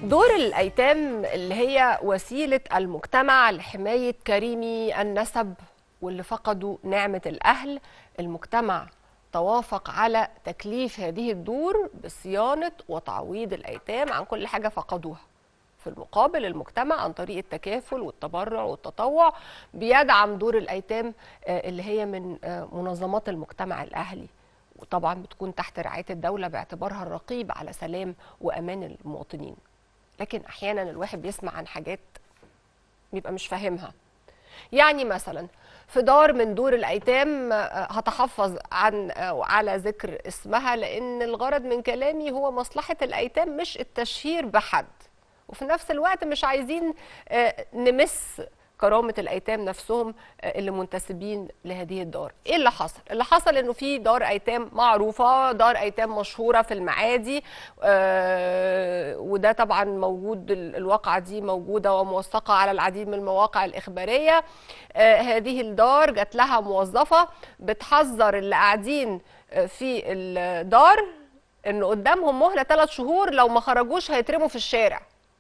دور الأيتام اللي هي وسيلة المجتمع لحماية كريمي النسب واللي فقدوا نعمة الأهل المجتمع توافق على تكليف هذه الدور بصيانة وتعويض الأيتام عن كل حاجة فقدوها في المقابل المجتمع عن طريق التكافل والتبرع والتطوع بيدعم دور الأيتام آه، اللي هي من آه، منظمات المجتمع الأهلي وطبعا بتكون تحت رعاية الدولة باعتبارها الرقيب على سلام وأمان المواطنين لكن أحيانا الواحد بيسمع عن حاجات بيبقى مش فاهمها يعني مثلا في دار من دور الايتام آه، هتحفظ عن آه، على ذكر اسمها لان الغرض من كلامي هو مصلحه الايتام مش التشهير بحد وفي نفس الوقت مش عايزين آه، نمس كرامة الأيتام نفسهم آه، اللي منتسبين لهذه الدار إيه اللي حصل؟ اللي حصل إنه في دار أيتام معروفة دار أيتام مشهورة في المعادي آه، وده طبعا موجود ال- الواقعة دي موجودة وموثقة على العديد من المواقع الإخبارية آه، هذه الدار جات لها موظفة بتحذر اللي قاعدين آه، في الدار إن قدامهم مهلة ثلاث شهور لو ما خرجوش هيترموا في الشارع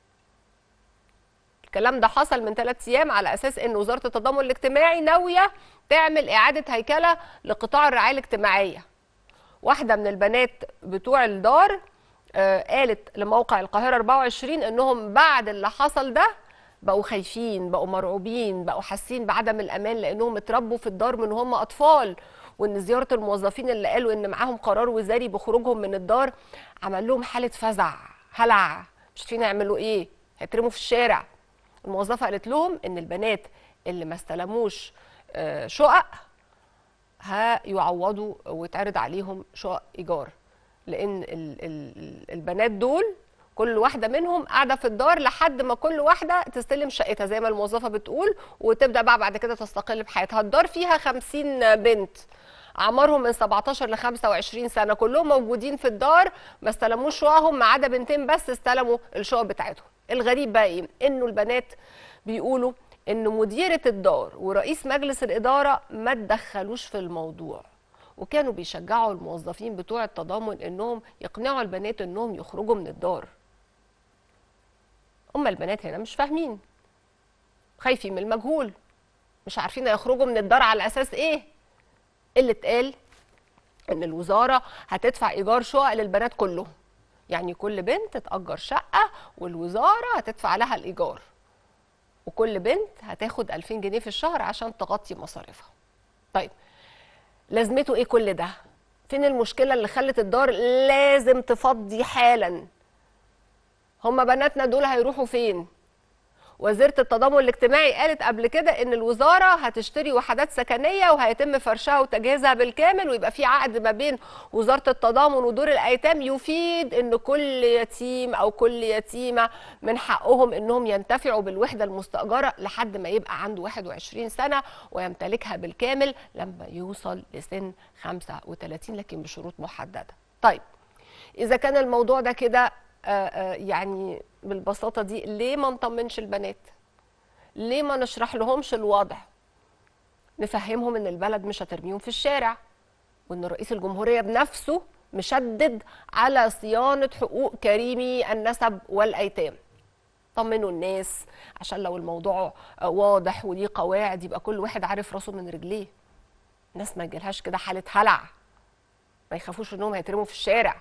الكلام ده حصل من ثلاث ايام على اساس ان وزاره التضامن الاجتماعي ناويه تعمل اعاده هيكله لقطاع الرعايه الاجتماعيه. واحده من البنات بتوع الدار آه، قالت لموقع القاهره 24 انهم بعد اللي حصل ده بقوا خايفين بقوا مرعوبين بقوا حاسين بعدم الامان لانهم اتربوا في الدار من هم اطفال وان زياره الموظفين اللي قالوا ان معاهم قرار وزاري بخروجهم من الدار عمل لهم حاله فزع هلع مش عارفين يعملوا ايه هيترموا في الشارع الموظفه قالت لهم ان البنات اللي ما استلموش آه، شقق هيعوضوا ويتعرض عليهم شقق ايجار لان ال- ال- البنات دول كل واحده منهم قاعده في الدار لحد ما كل واحده تستلم شقتها زي ما الموظفه بتقول وتبدا بقى بعد كده تستقل بحياتها الدار فيها 50 بنت اعمارهم من 17 ل 25 سنه كلهم موجودين في الدار ما استلموش شققهم ما عدا بنتين بس استلموا الشقق بتاعتهم الغريب بقى ايه انه البنات بيقولوا ان مديره الدار ورئيس مجلس الاداره ما تدخلوش في الموضوع وكانوا بيشجعوا الموظفين بتوع التضامن انهم يقنعوا البنات انهم يخرجوا من الدار اما البنات هنا مش فاهمين خايفين من المجهول مش عارفين يخرجوا من الدار على اساس ايه اللي اتقال ان الوزاره هتدفع ايجار شقق للبنات كلهم يعني كل بنت تأجر شقة والوزارة هتدفع لها الإيجار وكل بنت هتاخد 2000 جنيه في الشهر عشان تغطي مصاريفها طيب لازمته ايه كل ده فين المشكلة اللي خلت الدار لازم تفضي حالا هما بناتنا دول هيروحوا فين وزيرة التضامن الاجتماعي قالت قبل كده ان الوزارة هتشتري وحدات سكنية وهيتم فرشها وتجهيزها بالكامل ويبقى في عقد ما بين وزارة التضامن ودور الايتام يفيد ان كل يتيم او كل يتيمة من حقهم انهم ينتفعوا بالوحدة المستأجرة لحد ما يبقى عنده 21 سنة ويمتلكها بالكامل لما يوصل لسن 35 لكن بشروط محددة طيب اذا كان الموضوع ده كده آه، آه، يعني بالبساطه دي ليه ما نطمنش البنات ليه ما نشرح لهمش الوضع نفهمهم ان البلد مش هترميهم في الشارع وان رئيس الجمهوريه بنفسه مشدد على صيانه حقوق كريمي النسب والايتام طمنوا الناس عشان لو الموضوع آه، واضح وليه قواعد يبقى كل واحد عارف راسه من رجليه الناس ما يجيلهاش كده حاله هلع ما يخافوش انهم هيترموا في الشارع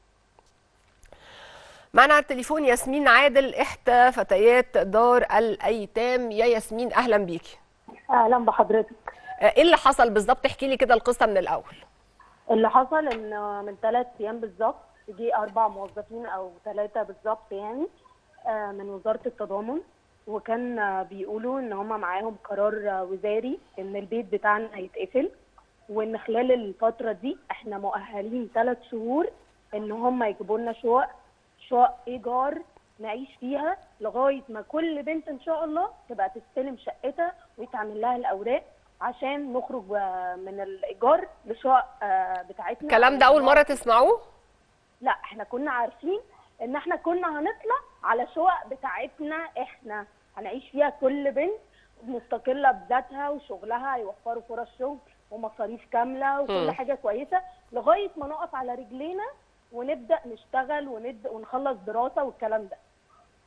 معنا على التليفون ياسمين عادل احدى فتيات دار الايتام يا ياسمين اهلا بيكي اهلا بحضرتك آه، ايه اللي حصل بالظبط احكي لي كده القصه من الاول اللي حصل ان من ثلاث ايام بالظبط جه اربع موظفين او ثلاثه بالظبط يعني آه، من وزاره التضامن وكان آه، بيقولوا ان هم معاهم قرار آه، وزاري ان البيت بتاعنا هيتقفل وان خلال الفتره دي احنا مؤهلين ثلاث شهور ان هم يجيبوا لنا شقق شقق ايجار نعيش فيها لغايه ما كل بنت ان شاء الله تبقى تستلم شقتها ويتعمل لها الاوراق عشان نخرج آه، من الايجار لشقق آه، بتاعتنا الكلام ده اول مره تسمعوه لا احنا كنا عارفين ان احنا كنا هنطلع على شقق بتاعتنا احنا هنعيش فيها كل بنت مستقله بذاتها وشغلها هيوفروا فرص شغل ومصاريف كامله وكل مم. حاجه كويسه لغايه ما نقف على رجلينا ونبدا نشتغل وند... ونخلص دراسه والكلام ده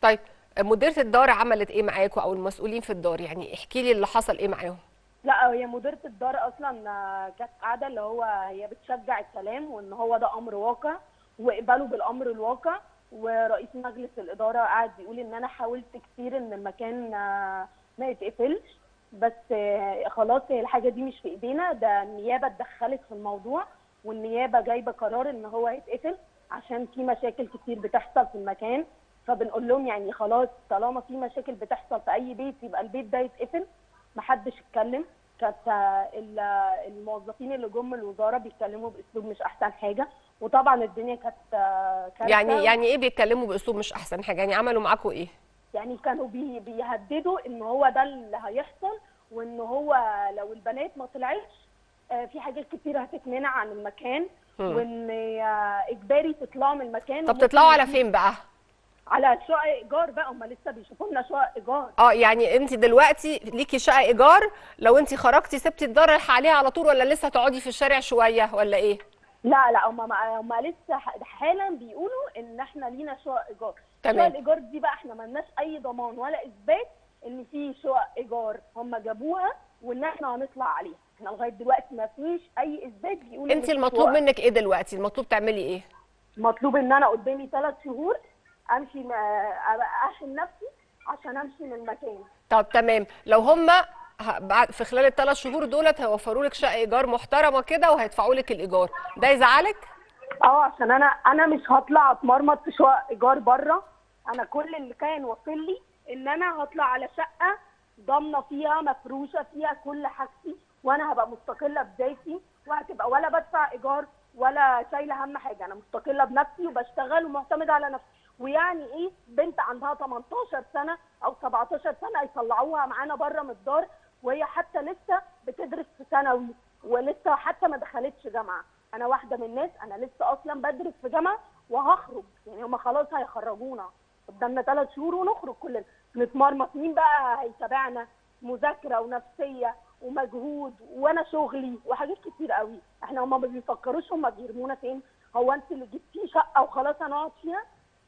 طيب مديره الدار عملت ايه معاكم او المسؤولين في الدار يعني احكي لي اللي حصل ايه معاهم لا هي مديرة الدار اصلا آه، كانت قاعده اللي هو هي بتشجع الكلام وان هو ده امر واقع واقبلوا بالامر الواقع ورئيس مجلس الاداره قاعد يقول ان انا حاولت كتير ان المكان آه، ما يتقفلش بس آه، خلاص هي الحاجه دي مش في ايدينا ده النيابه اتدخلت في الموضوع والنيابه جايبه قرار ان هو يتقفل عشان في مشاكل كتير بتحصل في المكان فبنقول لهم يعني خلاص طالما في مشاكل بتحصل في اي بيت يبقى البيت ده يتقفل محدش اتكلم كانت آه، ال- آه، الموظفين اللي جم من الوزاره بيتكلموا باسلوب مش احسن حاجه وطبعا الدنيا كانت آه، كارثة. يعني يعني ايه بيتكلموا باسلوب مش احسن حاجه يعني عملوا معاكم ايه يعني كانوا بي بيهددوا ان هو ده اللي هيحصل وان هو لو البنات ما طلعتش آه، في حاجات كتير هتتمنع عن المكان مم. وان آه، اجباري تطلعوا من المكان طب وممكن تطلعوا على يجي- فين بقى على شقق ايجار بقى هم لسه بيشوفوا لنا شقق ايجار اه يعني انت دلوقتي ليكي شقه ايجار لو انت خرجتي سبتي الدار رايحه عليها على طول ولا لسه تقعدي في الشارع شويه ولا ايه لا لا هم هم لسه ح- حالا بيقولوا ان احنا لينا شقق ايجار تمام. شقق الايجار دي بقى احنا ملناش اي ضمان ولا اثبات ان في شقق ايجار هم جابوها وان احنا هنطلع عليها احنا لغايه دلوقتي ما فيش اي اثبات بيقول إن انت في المطلوب شقق. منك ايه دلوقتي المطلوب تعملي ايه مطلوب ان انا قدامي ثلاث شهور امشي ما- أبقى احل نفسي عشان امشي من المكان طب تمام لو هم بعد في خلال الثلاث شهور دولت هيوفروا لك شقه ايجار محترمه كده وهيدفعوا لك الايجار ده يزعلك اه عشان انا انا مش هطلع اتمرمط في شقق ايجار بره انا كل اللي كان واصل لي ان انا هطلع على شقه ضامنه فيها مفروشه فيها كل حاجتي وانا هبقى مستقله بذاتي وهتبقى ولا بدفع ايجار ولا شايله هم حاجه انا مستقله بنفسي وبشتغل ومعتمده على نفسي ويعني ايه بنت عندها 18 سنه او 17 سنه يطلعوها معانا بره من الدار وهي حتى لسه بتدرس في ثانوي ولسه حتى ما دخلتش جامعه انا واحده من الناس انا لسه اصلا بدرس في جامعه وهخرج يعني هم خلاص هيخرجونا قدامنا ثلاث شهور ونخرج كلنا نتمرمط مين بقى هيتابعنا مذاكره ونفسيه ومجهود وانا شغلي وحاجات كتير قوي احنا هم ما بيفكروش هم بيرمونا فين هو انت اللي جبتيه شقه وخلاص هنقعد فيها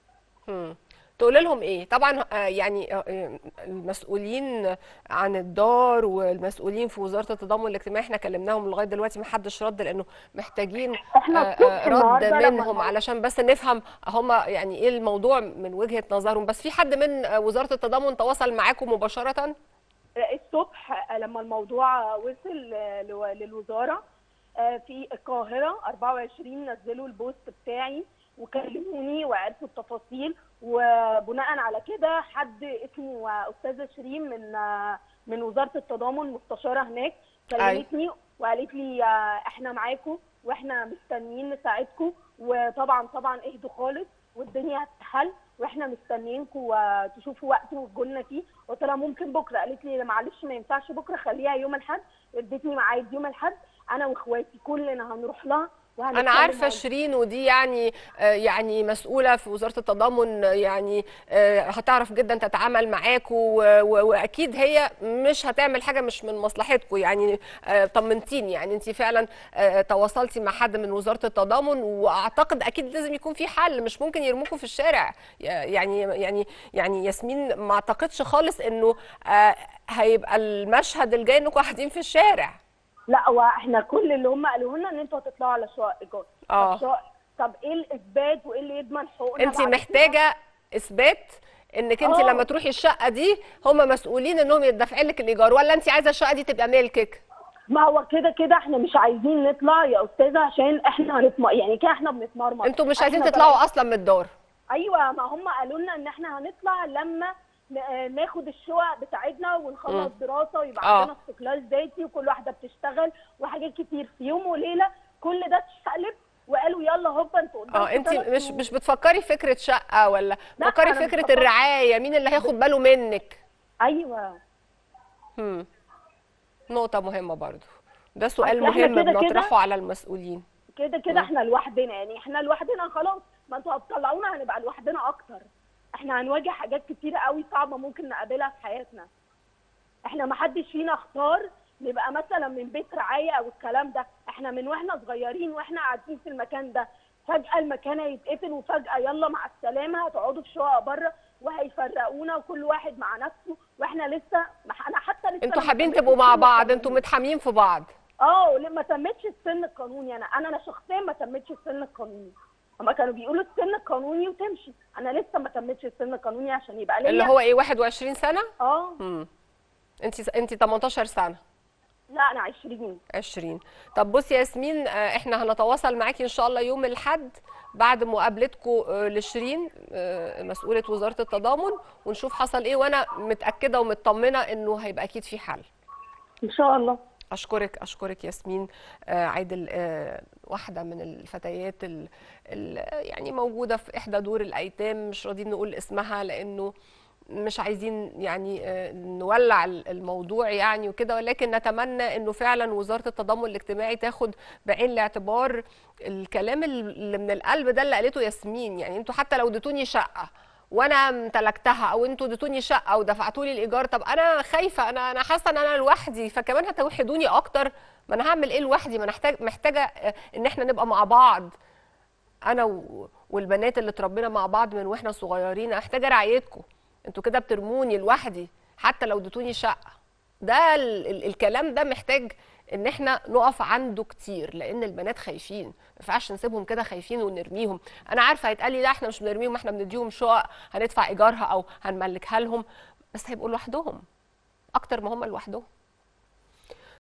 مم. تقول لهم ايه طبعا آه، يعني آه، آه، المسؤولين عن الدار والمسؤولين في وزاره التضامن الاجتماعي احنا كلمناهم لغايه دلوقتي ما حدش رد لانه محتاجين احنا آه، الصبح آه، رد النهاردة لما منهم الموضوع- علشان بس نفهم هم يعني ايه الموضوع من وجهه نظرهم بس في حد من آه، وزاره التضامن تواصل معاكم مباشره الصبح لما الموضوع وصل لو- للوزاره آه، في القاهره 24 نزلوا البوست بتاعي وكلموني وعرفوا التفاصيل وبناء على كده حد اسمه استاذه شيرين من آه، من وزاره التضامن مستشاره هناك كلمتني وقالت لي آه، احنا معاكم واحنا مستنيين نساعدكم وطبعا طبعا اهدوا خالص والدنيا هتتحل واحنا مستنيينكم تشوفوا وقت وتجولنا فيه قلت لها ممكن بكره قالت لي معلش ما ينفعش بكره خليها يوم الاحد ادتني ميعاد يوم الاحد انا واخواتي كلنا هنروح لها وهنتكلم انا عارفه عن- شيرين ودي يعني آه، يعني مسؤوله في وزاره التضامن آه، يعني آه، هتعرف جدا تتعامل معاكم و- و- واكيد هي مش هتعمل حاجه مش من مصلحتكم يعني آه، طمنتيني يعني انت فعلا آه، تواصلتي مع حد من وزاره التضامن واعتقد اكيد لازم يكون في حل مش ممكن يرموكم في الشارع يعني يعني يعني ياسمين ما اعتقدش خالص انه آه، هيبقى المشهد الجاي انكم قاعدين في الشارع لا واحنا كل اللي هم قالوه لنا ان انتوا هتطلعوا على شقق ايجار آه. طب شقق- طب ايه الاثبات وايه اللي يضمن حقوقنا انت بعد كده؟ محتاجه اثبات انك انت آه. لما تروحي الشقه دي هم مسؤولين انهم يدفع لك الايجار ولا انت عايزه الشقه دي تبقى ملكك ما هو كده كده احنا مش عايزين نطلع يا استاذه عشان احنا هنتم... يعني كده احنا بنتمرمط انتوا مش عايزين احنا تطلعوا بقى- اصلا من الدار ايوه ما هم قالوا لنا ان احنا هنطلع لما ن- ناخد الشقق بتاعتنا ونخلص مم. دراسه ويبقى آه. عندنا استقلال ذاتي وكل واحده بتشتغل وحاجات كتير في يوم وليله كل ده اتشقلب وقالوا يلا هوبا انتوا قدامكم اه انت ثلاث مش شهور. مش بتفكري في فكره شقه ولا لا، بتفكري أنا في مش فكره بفكر. الرعايه مين اللي هياخد باله منك ايوه هم. نقطه مهمه برضو ده سؤال أصل إحنا مهم كده كده- بنطرحه على المسؤولين كده كده احنا لوحدنا يعني احنا لوحدنا خلاص ما انتوا هتطلعونا هنبقى لوحدنا اكتر احنا هنواجه حاجات كتيره قوي صعبه ممكن نقابلها في حياتنا احنا ما حدش فينا اختار نبقى مثلا من بيت رعايه او الكلام ده احنا من واحنا صغيرين واحنا قاعدين في المكان ده فجاه المكان هيتقفل وفجاه يلا مع السلامه هتقعدوا في شقق بره وهيفرقونا وكل واحد مع نفسه واحنا لسه انا حتى لسه انتوا ما حابين تمتش تبقوا مع السن بعض القانوني. انتوا متحامين في بعض اه لما تمتش السن القانوني انا انا انا شخصيا ما تمتش السن القانوني هما كانوا بيقولوا السن القانوني وتمشي انا لسه ما تمتش السن القانوني عشان يبقى ليا اللي هو ايه 21 سنه اه امم انت انت 18 سنه لا انا 20 20 طب بصي يا ياسمين آه، احنا هنتواصل معاكي ان شاء الله يوم الاحد بعد مقابلتكم لشيرين آه، مسؤوله وزاره التضامن ونشوف حصل ايه وانا متاكده ومطمنه انه هيبقى اكيد في حل ان شاء الله اشكرك اشكرك ياسمين آه، عادل آه، واحده من الفتيات ال ال يعني موجوده في احدى دور الايتام مش راضيين نقول اسمها لانه مش عايزين يعني آه، نولع الموضوع يعني وكده ولكن نتمنى انه فعلا وزاره التضامن الاجتماعي تاخد بعين الاعتبار الكلام اللي من القلب ده اللي قالته ياسمين يعني انتوا حتى لو اديتوني شقه وانا امتلكتها او انتوا اديتوني شقه ودفعتوا لي الايجار طب انا خايفه انا انا حاسه ان انا لوحدي فكمان هتوحدوني اكتر ما انا هعمل ايه لوحدي ما انا محتاج محتاجه آه، ان احنا نبقى مع بعض انا و- والبنات اللي اتربينا مع بعض من واحنا صغيرين أنا محتاجه رعايتكم انتوا كده بترموني لوحدي حتى لو اديتوني شقه ده ال ال الكلام ده محتاج ان احنا نقف عنده كتير لان البنات خايفين ما ينفعش نسيبهم كده خايفين ونرميهم انا عارفه هيتقال لي لا احنا مش بنرميهم احنا بنديهم شقق هندفع ايجارها او هنملكها لهم بس هيبقوا لوحدهم اكتر ما هم لوحدهم